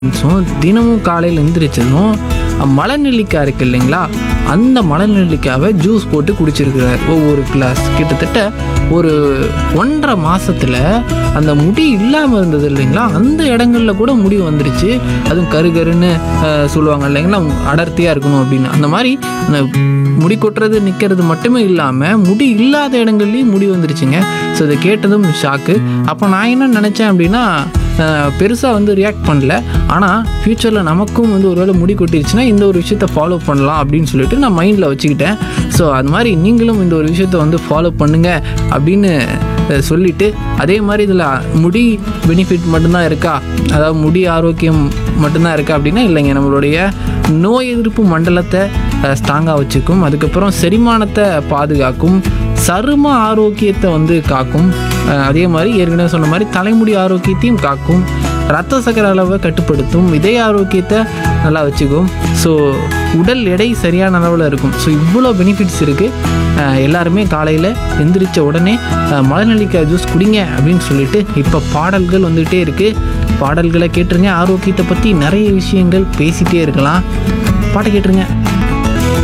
zoom தினமும் காலையில் எந்திரிச்சதும் மலை நெல்லிக்காய் இருக்கு இல்லைங்களா அந்த மலை நெல்லிக்காவை ஜூஸ் போட்டு குடிச்சிருக்கிறார் ஒவ்வொரு கிளாஸ் கிட்டத்தட்ட ஒரு ஒன்றரை மாசத்துல அந்த முடி இல்லாமல் இருந்தது இல்லைங்களா அந்த இடங்கள்ல கூட முடி வந்துருச்சு அதுவும் கரு கருன்னு அஹ், சொல்லுவாங்க இல்லைங்களா அடர்த்தியாக இருக்கணும் அப்படின்னு அந்த மாதிரி அந்த முடி கொட்டுறது நிற்கிறது மட்டுமே இல்லாமல் முடி இல்லாத இடங்கள்லையும் முடி வந்துருச்சுங்க ஸோ இதை கேட்டதும் ஷாக்கு அப்போ நான் என்ன நினச்சேன் அப்படின்னா பெருசாக வந்து ரியாக்ட் பண்ணல ஆனால் ஃப்யூச்சரில் நமக்கும் வந்து ஒருவேளை முடி கொட்டிருச்சுன்னா இந்த ஒரு விஷயத்த ஃபாலோ பண்ணலாம் அப்படின்னு சொல்லிட்டு நான் மைண்டில் வச்சுக்கிட்டேன் ஸோ அது மாதிரி நீங்களும் இந்த ஒரு விஷயத்த வந்து ஃபாலோ பண்ணுங்க அப்படின்னு அஹ், சொல்லிட்டு அதே மாதிரி இதில் முடி பெனிஃபிட் மட்டும்தான் இருக்கா அதாவது முடி ஆரோக்கியம் மட்டும்தான் இருக்கா அப்படின்னா இல்லைங்க நம்மளுடைய நோய் எதிர்ப்பு மண்டலத்தை ஸ்ட்ராங்காக வச்சுக்கும் அதுக்கப்புறம் செரிமானத்தை பாதுகாக்கும் சரும ஆரோக்கியத்தை வந்து காக்கும் அஹ் அதே மாதிரி ஏற்கனவே சொன்ன மாதிரி தலைமுடி ஆரோக்கியத்தையும் காக்கும் ரத்த சக்கரை அளவை கட்டுப்படுத்தும் இதய ஆரோக்கியத்தை நல்லா வச்சுக்கும் ஸோ உடல் எடை சரியான அளவில் இருக்கும் ஸோ இவ்வளோ பெனிஃபிட்ஸ் இருக்குது எல்லாருமே காலையில் எந்திரிச்ச உடனே அஹ், மலைநெல்லிக்காய் ஜூஸ் குடிங்க அப்படின்னு சொல்லிட்டு இப்போ பாடல்கள் வந்துகிட்டே இருக்குது பாடல்களை கேட்டுருங்க ஆரோக்கியத்தை பற்றி நிறைய விஷயங்கள் பேசிகிட்டே இருக்கலாம் பாட்டை கேட்டுருங்க